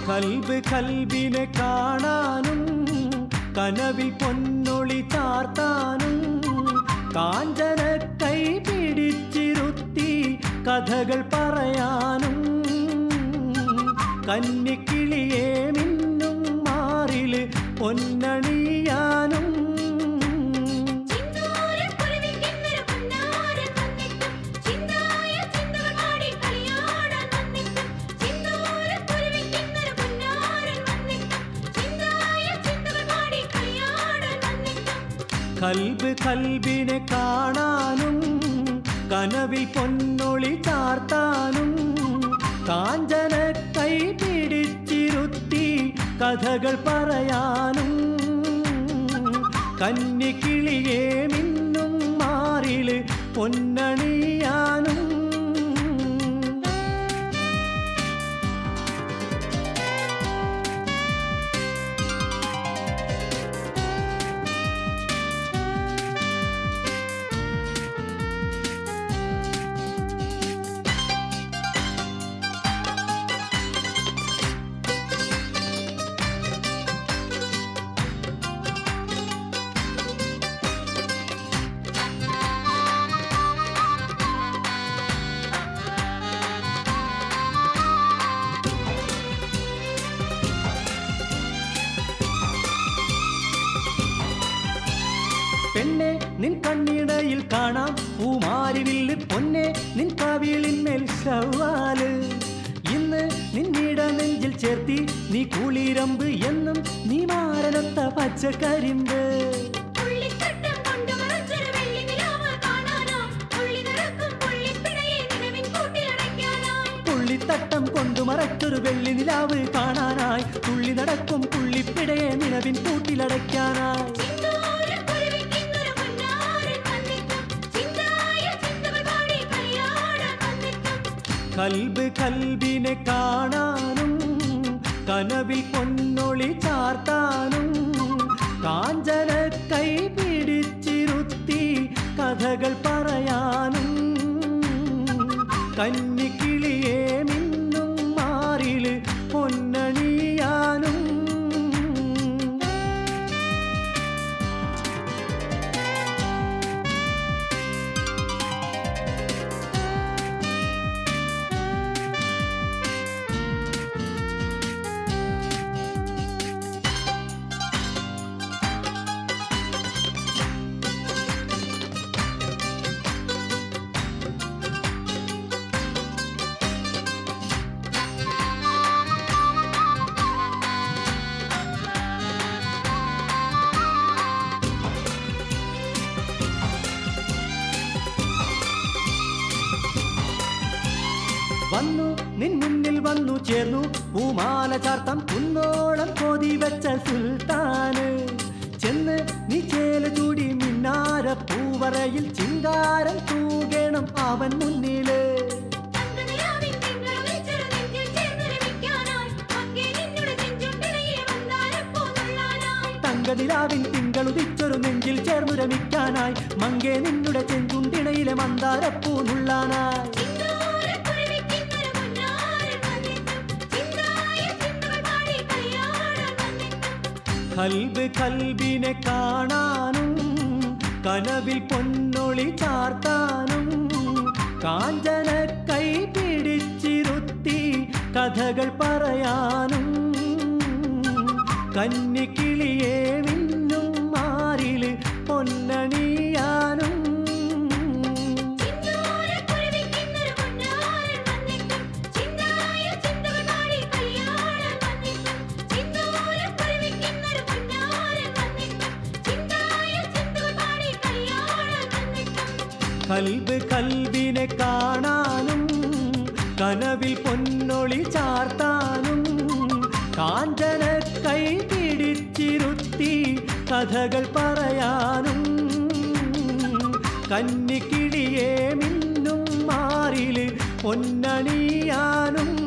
കൽബ് കൽബിനെ കാണാനും കനവിൽ പൊന്നൊളി ചാർത്താനും കാഞ്ചന കൈ പിടിച്ചിരുത്തി കഥകൾ പറയാനും കന്നിക്കിളിയെ മിന്നും മാറില് പൊന്നണിയാനും ചിന്തോരക്കുരുവിക്കിന്നൊരു പൊന്നാരൻ വന്നിട്ടും ചിന്തായ ചിന്തകൾ പാടി കളിയാടാൻ വന്നിട്ടും ചിന്തോരക്കുരുവിക്കിന്നൊരു പൊന്നാരൻ വന്നിട്ടും ചിന്തായ ചിന്തകൾ പാടി കളിയാടാൻ വന്നിട്ടും കൽബ് കൽബിനെ കാണാനും കനവിൽ പൊന്നൊളി ചാർത്താനും കാഞ്ചന കൈ പിടിച്ചിരുത്തി കഥകൾ പറയാനും കന്നിക്കിളിയെ മിന്നും മാറില് പൊന്നണിയാനും പെണ്ണെ നിൻ കണ്ണിടയിൽ കാണാം പൂമാരിവില്ല് പൊന്നെ നിൻ കവിളിന്മേൽ ശവാല് ഇന്ന് നിന്നിട നെഞ്ചിൽ ചേർത്തി നീ കുളിരമ്പ് എന്നും നീ മാരനൊത്ത പച്ചക്കരിമ്പ് പുള്ളിത്തട്ടം കൊണ്ട് മറച്ചൊരു വെള്ളി നിലാവ് കാണാനായി പുള്ളി നടക്കും പുള്ളിപ്പിടയെ നിലവിൻ കൂട്ടിലടയ്ക്കാനായി പുള്ളിത്തട്ടം കൊണ്ടു മറച്ചൊരു വെള്ളി നിലാവ് കാണാനായി തുള്ളി നടക്കും പുള്ളിപ്പിടയെ നിലവിൻ കൂട്ടിലടയ്ക്കാനായി ചിന്തോരക്കുരുവിക്കിന്നൊരു പൊന്നാരൻ വന്നിട്ടും ചിന്തായ ചിന്തകൾ പാടി കളിയാടാൻ വന്നിട്ടും കൽബ് കൽബിനെ കാണാനും കനവിൽ പൊന്നൊളി ചാർത്താനും കാഞ്ചന കൈ പിടിച്ചിരുത്തി കഥകൾ പറയാനും കന്നിക്കിളിയെ മിന്നും മാറില് പൊന്നണിയാനും വന്നു നിൻ മുന്നിൽ വന്നു ചേർന്നു പൂമാല ചാർത്തം കുന്നോളം കോതി വെച്ച സുൽത്താന് ചെന്ന് നീ ചേല ചൂടി മിന്നാര പൂവറയിൽ ചിങ്കാരം തൂകണം അവൻ മുന്നില് തങ്കനിലാവിൻ തിങ്കളുദിച്ചൊരു നെഞ്ചിൽ ചേർന്നൊരുമിക്കാനായി അങ്ങേ നിന്നുടെ നെഞ്ചുണ്ടിടയെ വന്നാരപ്പൂ നുള്ളാനായി തങ്കനിലാവിൻ തിങ്കളുദിച്ചൊരു നെഞ്ചിൽ ചേർന്നു രമിക്കാനായി മങ്കേ നിന്നുടെ ചെഞ്ചുണ്ടിണയിലെ മന്ദാരപ്പൂ നുള്ളാനായി ചിന്തോരക്കുരുവിക്കിന്നൊരു പൊന്നാരൻ വന്നിട്ടും ചിന്തായ ചിന്തകൾ പാടി കളിയാടാൻ വന്നിട്ടും കൽബ് കൽബിനെ കാണാനും കനവിൽ പൊന്നൊളി ചാർത്താനും കാഞ്ചന കൈ പിടിച്ചിരുത്തി കഥകൾ പറയാനും കന്നിക്കിളിയെ മിന്നും മാറില് പൊന്നണിയാനും ചിന്തോരക്കുരുവിക്കിന്നൊരു പൊന്നാരൻ വന്നിട്ടും ചിന്തായ ചിന്തകൾ പാടി കളിയാടാൻ വന്നിട്ടും ചിന്തോരക്കുരുവിക്കിന്നൊരു പൊന്നാരൻ വന്നിട്ടും ചിന്തായ ചിന്തകൾ പാടി കളിയാടാൻ വന്നിട്ടും കൽബ് കൽബിനെ കാണാനും കനവിൽ പൊന്നൊളി ചാർത്താനും കാഞ്ചന കൈ പിടിച്ചിരുത്തി കഥകൾ പറയാനും കന്നിക്കിളിയെ മിന്നും മാറില് പൊന്നണിയാനും